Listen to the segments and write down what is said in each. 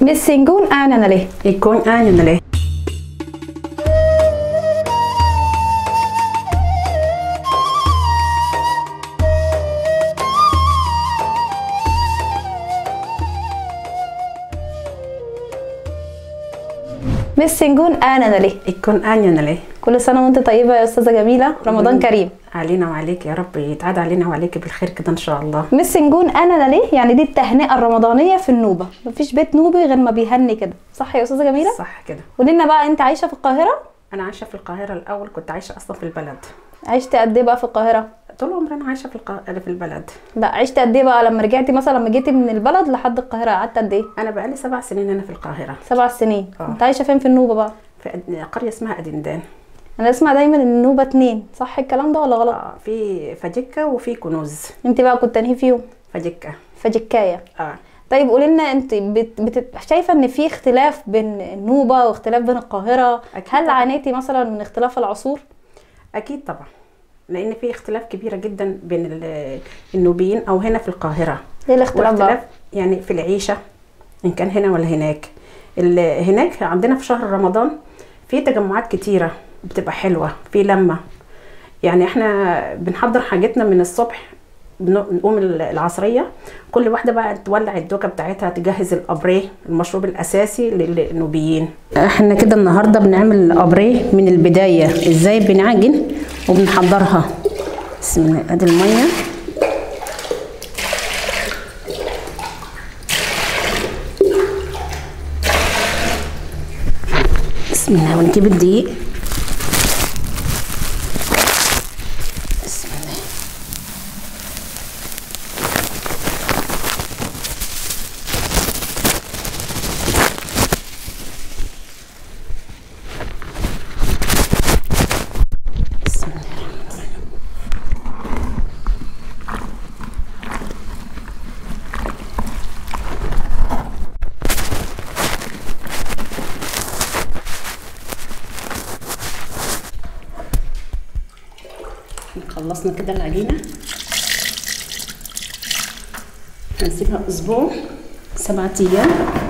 Missinguun aananale. Ikkoon aanyanale. Missinguun aananale. Ikkoon aanyanale. كل سنة وانت طيبة يا أستاذة جميلة رمضان كريم علينا وعليك يا رب يتعاد علينا وعليك بالخير كده ان شاء الله مسنجون أنا ليه يعني دي التهنئة الرمضانية في النوبة مفيش بيت نوبي غير ما بيهني كده صح يا أستاذة جميلة؟ صح كده قولي لنا بقى انت عايشة في القاهرة انا عايشه في القاهره الاول كنت عايشه اصلا في البلد عشت قد ايه بقى في القاهرة؟ طول عمري انا عايشه في القا... في البلد لا عشت قد ايه بقى لما رجعتي مثلا لما جيتي من البلد لحد القاهرة قعدت قد ايه؟ انا بقالي سبع سنين هنا في القاهره سبع سنين اه. انت عايشة فين في النوبة بقى؟ في أد- قريه اسمها ادندان انا اسمع دايما ان النوبة اتنين صح الكلام ده ولا غلط؟ آه في فجكه وفي كنوز انت بقى كنت انهي فيهم؟ فجكه فجكاية اه طيب قولي لنا انت بت... بت... شايفه ان في اختلاف بين النوبه واختلاف بين القاهره أكيد هل طبعا. عانيتي مثلا من اختلاف العصور اكيد طبعا لان في اختلاف كبيره جدا بين ال- النوبيين او هنا في القاهره ايه الاختلاف واختلاف بقى يعني في العيشه ان كان هنا ولا هناك ال- هناك عندنا في شهر رمضان في تجمعات كتيره بتبقى حلوه في لمه يعني احنا بنحضر حاجتنا من الصبح بن- نقوم ال- العصريه كل واحده بقى تولع الدوكه بتاعتها تجهز الابريه المشروب الاساسي للنوبيين احنا كده النهارده بنعمل الابريه من البدايه ازاي بنعجن وبنحضرها بسم الله ادي الميه بسم الله ونجيب الدقيق بسم الله بسم الله الرحمن الرحيم خلصنا كده العجينة هنسيبها أسبوع سبعة أيام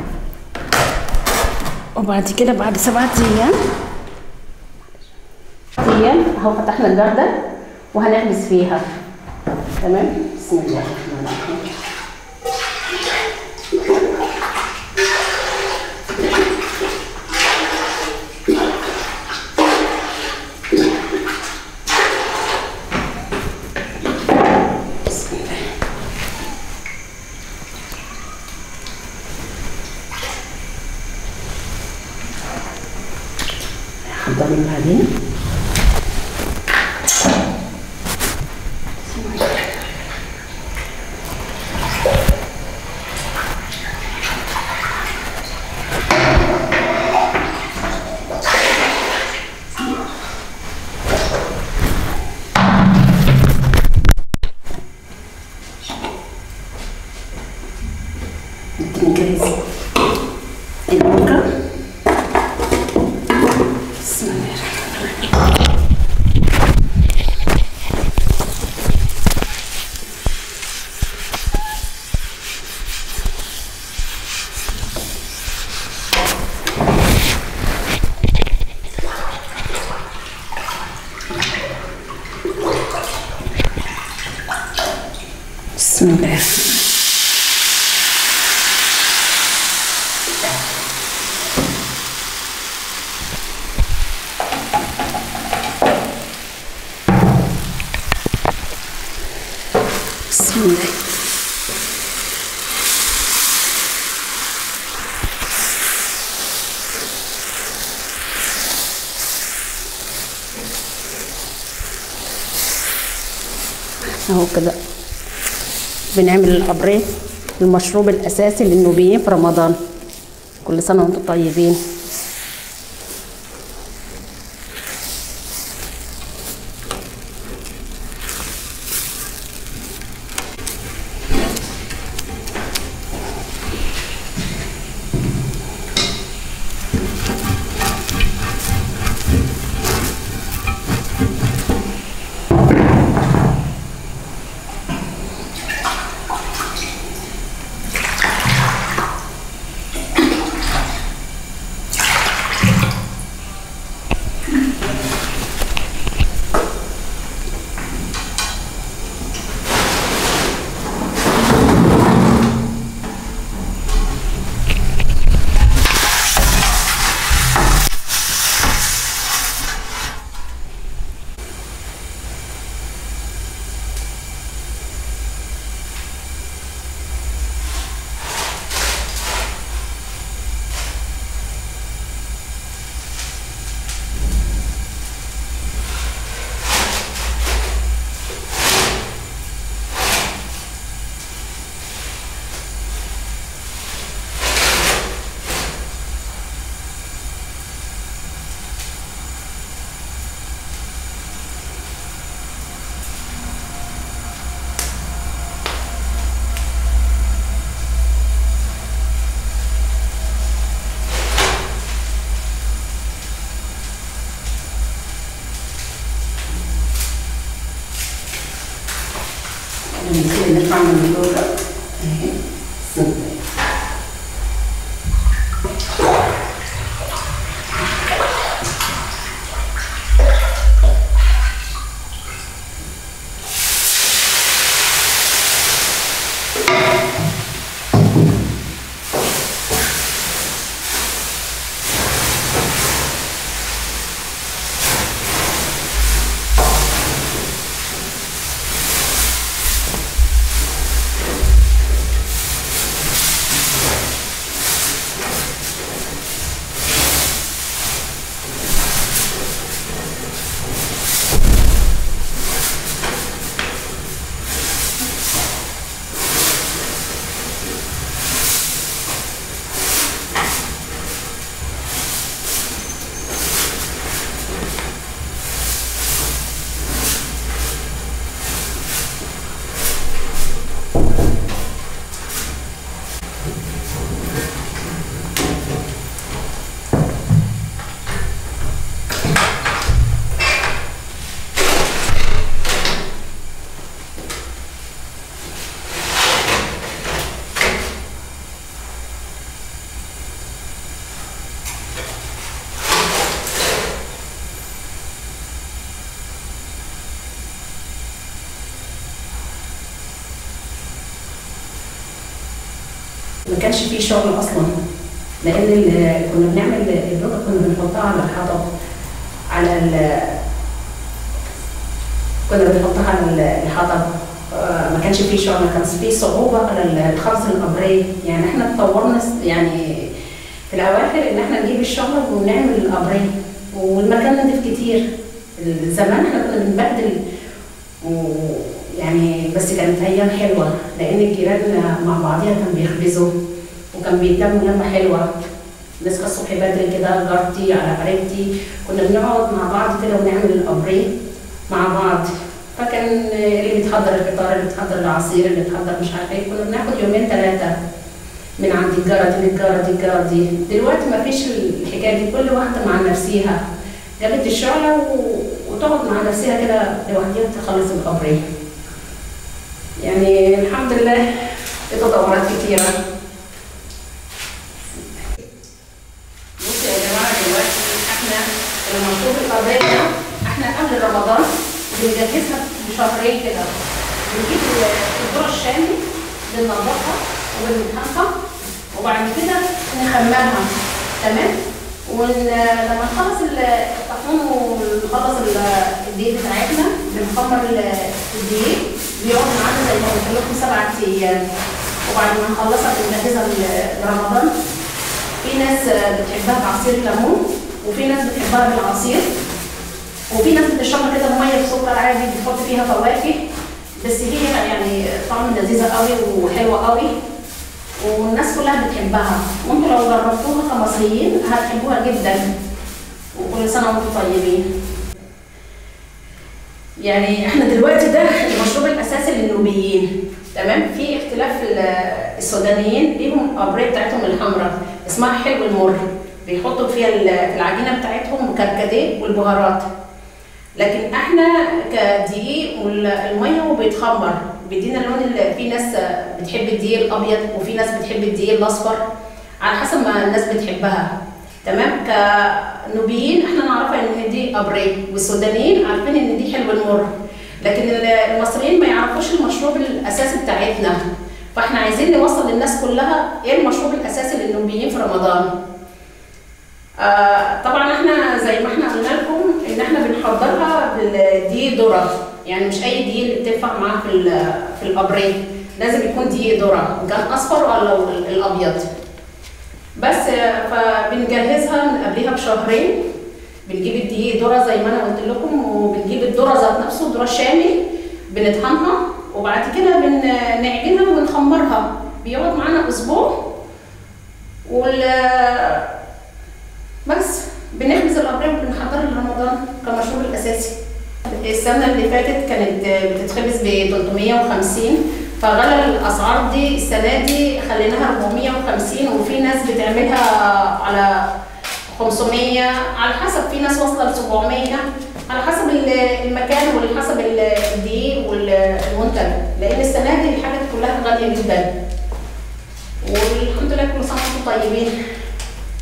وبعد كده بعد سبعة أيام أيام أهو فتحنا الجردل وهنخبز فيها تمام بسم الله الرحمن الرحيم بسم الله حضر العجينة نجهز البكرة بسم الله الرحمن الرحيم بسم الله بسم الله اهو كده بنعمل الابريه المشروب الاساسي للنوبيين في رمضان كل سنه وانتم طيبين ما كانش فيه شغل اصلا لان ال- كنا بنعمل البلوكه كنا بنحطها على الحطب على ال كنا بنحطها على ال- الحطب آه، ما كانش فيه شغل ما كانش فيه صعوبه على ال- الخبز الابري يعني احنا اتطورنا س- يعني في الاواخر ان احنا نجيب الشغل ونعمل الابري والمكان نضيف كتير زمان احنا كنا بنبهدل ويعني بس كانت ايام حلوه لان الجيران مع بعضيها كان بيخبزوا وكان بيتلموا لمه حلوه نصحى الصبح بدري كده جارتي على قريبتي كنا بنقعد مع بعض كده ونعمل الابري مع بعض فكان اللي بيتحضر الفطار اللي بيتحضر العصير اللي بيتحضر مش عارفه ايه كنا بناخد يومين ثلاثه من عند الجاره دي للجاره دي الجاره دي دلوقتي ما فيش الحكايه دي كل واحده مع نفسها جابت الشعله و- وتقعد مع نفسها كده لوحدها تخلص الابري يعني الحمد لله في تطورات كتيره بصوا يا جماعه دلوقتي احنا المشروب القضيه ده احنا قبل رمضان بنجهزها بشهرين كده بنجيب الذره الشامي بننضفها وبنطحنها وبعد كده نخمرها تمام ولما نخلص الطحون ونخلص ال- الدقيق بتاعتنا بنخمر ال- الدقيق بيقعد معانا زي ما قلت لكم سبعة ايام وبعد ما نخلصها بنجهزها ل- لرمضان في ناس بتحبها بعصير ليمون وفي ناس بتحبها بالعصير وفي ناس بتشربها كده بميه بسكر عادي بتحط فيها فواكه بس هي يعني طعم لذيذه قوي وحلوه قوي والناس كلها بتحبها وانتوا لو جربتوها كمصريين هتحبوها جدا وكل سنه وانتم طيبين يعني احنا دلوقتي ده المشروب الاساسي للنوبيين تمام في اختلاف ال- السودانيين ليهم ابريه بتاعتهم الحمراء اسمها حلو المر بيحطوا فيها ال- في العجينه بتاعتهم كركديه والبهارات لكن احنا كدقيق والميه وبيتخمر بيدينا اللون اللي في ناس بتحب الدقيق الابيض وفي ناس بتحب الدقيق الاصفر على حسب ما الناس بتحبها تمام كنوبيين احنا نعرفها ان دي ابري والسودانيين عارفين ان دي حلو المر لكن المصريين ما يعرفوش المشروب الاساسي بتاعتنا فاحنا عايزين نوصل للناس كلها ايه المشروب الاساسي للنوبيين في رمضان آه طبعا احنا زي ما احنا قلنا لكم ان احنا بنحضرها بالدقيق ذره يعني مش اي دقيق اللي بتنفع معاه في ال- في الابريه لازم يكون دقيق ذره إن كان اصفر ولا ال- الابيض بس آه، فبنجهزها من قبلها بشهرين بنجيب الدقيق ذره زي ما انا قلت لكم وبنجيب الذره ذات نفسه ذره شامي بنطحنها وبعد كده بنعجنها وبنخمرها بيقعد معانا اسبوع وال بس بنخبز الابريق وبنحضرها لرمضان كمشروب الاساسي السنه اللي فاتت كانت بتتخبز ب 350 فغلى الاسعار دي السنه دي خليناها 450 وفي ناس بتعملها على 500 على حسب في ناس واصله ل 700 على حسب ال- المكان وعلى حسب ال- الدقيق والمنتج لان السنه دي الحاجات كلها غاليه جدا والحمد لله كل سنه وانتم طيبين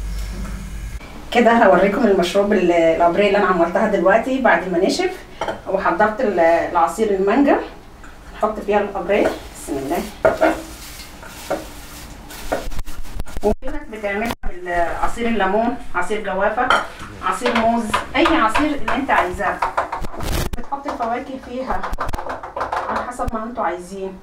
كده هوريكم المشروب ال- الابريه اللي انا عملتها دلوقتي بعد ما نشف وحضرت ال- العصير المانجا نحط فيها الابريه بسم الله وفي ناس بتعملها بالعصير الليمون عصير جوافه عصير موز اي عصير اللي انت عايزاه بتحط الفواكه فيها على حسب ما انتوا عايزين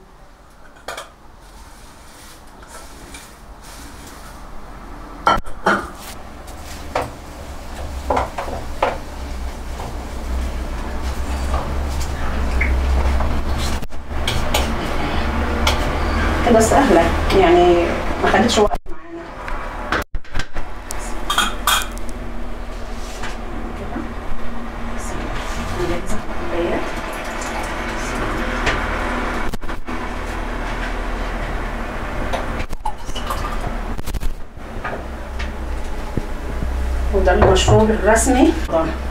كده سهلة يعني ما خدتش وقت معانا كده. بسم الله. نجهز الكوبايات. وده المشروب الرسمي